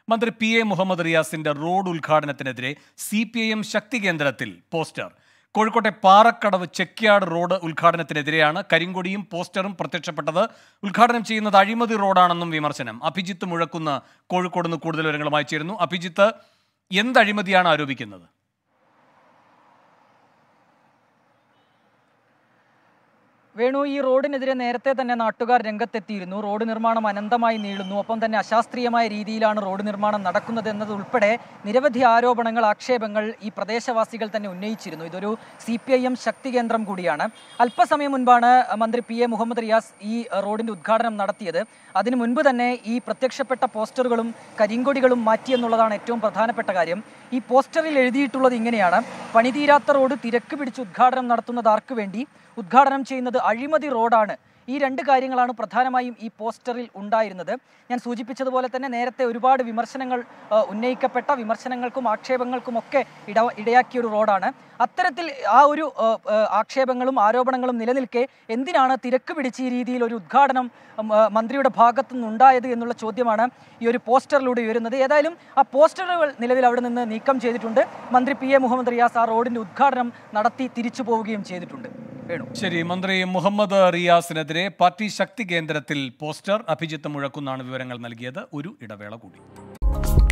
മന്ത്രി P A Muhammad റിയാസിന്റെ road ഉദ്ഘാടനത്തിനെതിരെ സി പി ഐ എം ശക്തി കേന്ദ്രത്തിൽ പോസ്റ്റർ കോഴിക്കോട്ടെ പാറക്കടവ് ചെക്യാർഡ് റോഡ് ഉദ്ഘാടനത്തിനെതിരെയാണ് കരിങ്കൊടിയും പോസ്റ്ററും പ്രത്യക്ഷപ്പെട്ടത് ഉദ്ഘാടനം ചെയ്യുന്നത് അഴിമതി റോഡാണെന്നും വിമർശനം അഭിജിത്ത് മുഴക്കുന്ന കോഴിക്കോട് നിന്ന് കൂടുതൽ വിവരങ്ങളുമായി ചേരുന്നു അഭിജിത്ത് എന്ത് അഴിമതിയാണ് ആരോപിക്കുന്നത് വേണു ഈ റോഡിനെതിരെ നേരത്തെ തന്നെ നാട്ടുകാർ രംഗത്തെത്തിയിരുന്നു റോഡ് നിർമ്മാണം അനന്തമായി നീളുന്നു ഒപ്പം തന്നെ അശാസ്ത്രീയമായ രീതിയിലാണ് റോഡ് നിർമ്മാണം നടക്കുന്നത് എന്നതുൾപ്പെടെ നിരവധി ആരോപണങ്ങൾ ആക്ഷേപങ്ങൾ ഈ പ്രദേശവാസികൾ തന്നെ ഉന്നയിച്ചിരുന്നു ഇതൊരു സി പി ഐ എം ശക്തി കേന്ദ്രം കൂടിയാണ് അല്പസമയം മുൻപാണ് മന്ത്രി പി എ മുഹമ്മദ് റിയാസ് ഈ റോഡിന്റെ ഉദ്ഘാടനം നടത്തിയത് അതിനു മുൻപ് തന്നെ ഈ പ്രത്യക്ഷപ്പെട്ട പോസ്റ്ററുകളും കരിങ്കൊടികളും മാറ്റിയെന്നുള്ളതാണ് ഏറ്റവും പ്രധാനപ്പെട്ട കാര്യം ഈ പോസ്റ്ററിൽ എഴുതിയിട്ടുള്ളത് ഇങ്ങനെയാണ് പണിതീരാത്ത റോഡ് തിരക്ക് പിടിച്ച് ഉദ്ഘാടനം നടത്തുന്നത് ആർക്കു വേണ്ടി ഉദ്ഘാടനം ചെയ്യുന്നത് അഴിമതി റോഡാണ് ഈ രണ്ട് കാര്യങ്ങളാണ് പ്രധാനമായും ഈ പോസ്റ്ററിൽ ഉണ്ടായിരുന്നത് ഞാൻ സൂചിപ്പിച്ചതുപോലെ തന്നെ നേരത്തെ ഒരുപാട് വിമർശനങ്ങൾ ആ, ഉന്നയിക്കപ്പെട്ട വിമർശനങ്ങൾക്കും ആക്ഷേപങ്ങൾക്കും ഒക്കെ ഇട ഇടയാക്കിയ ഒരു റോഡാണ് അത്തരത്തിൽ ആ ഒരു ആ, ആ, ആക്ഷേപങ്ങളും ആരോപണങ്ങളും നിലനിൽക്കെ എന്തിനാണ് തിരക്ക് പിടിച്ച് ഈ രീതിയിൽ ഒരു ഉദ്ഘാടനം ഉം, ആ, മന്ത്രിയുടെ ഭാഗത്തു നിന്നുണ്ടായത് എന്നുള്ള ചോദ്യമാണ് ഈ ഒരു പോസ്റ്ററിലൂടെ ഉയരുന്നത് ഏതായാലും ആ പോസ്റ്ററുകൾ നിലവിൽ അവിടെ നിന്ന് നീക്കം ചെയ്തിട്ടുണ്ട് മന്ത്രി പി എ മുഹമ്മദ് റിയാസ് ആ റോഡിന്റെ ഉദ്ഘാടനം നടത്തി തിരിച്ചു പോവുകയും ചെയ്തിട്ടുണ്ട് വേണു ശരി മന്ത്രി മുഹമ്മദ് റിയാസിനെതിരെ പാർട്ടി ശക്തി കേന്ദ്രത്തിൽ പോസ്റ്റർ അഭിജിത്ത് മുഴക്കുന്നാണ് വിവരങ്ങൾ നൽകിയത് ഒരു ഇടവേള കൂടി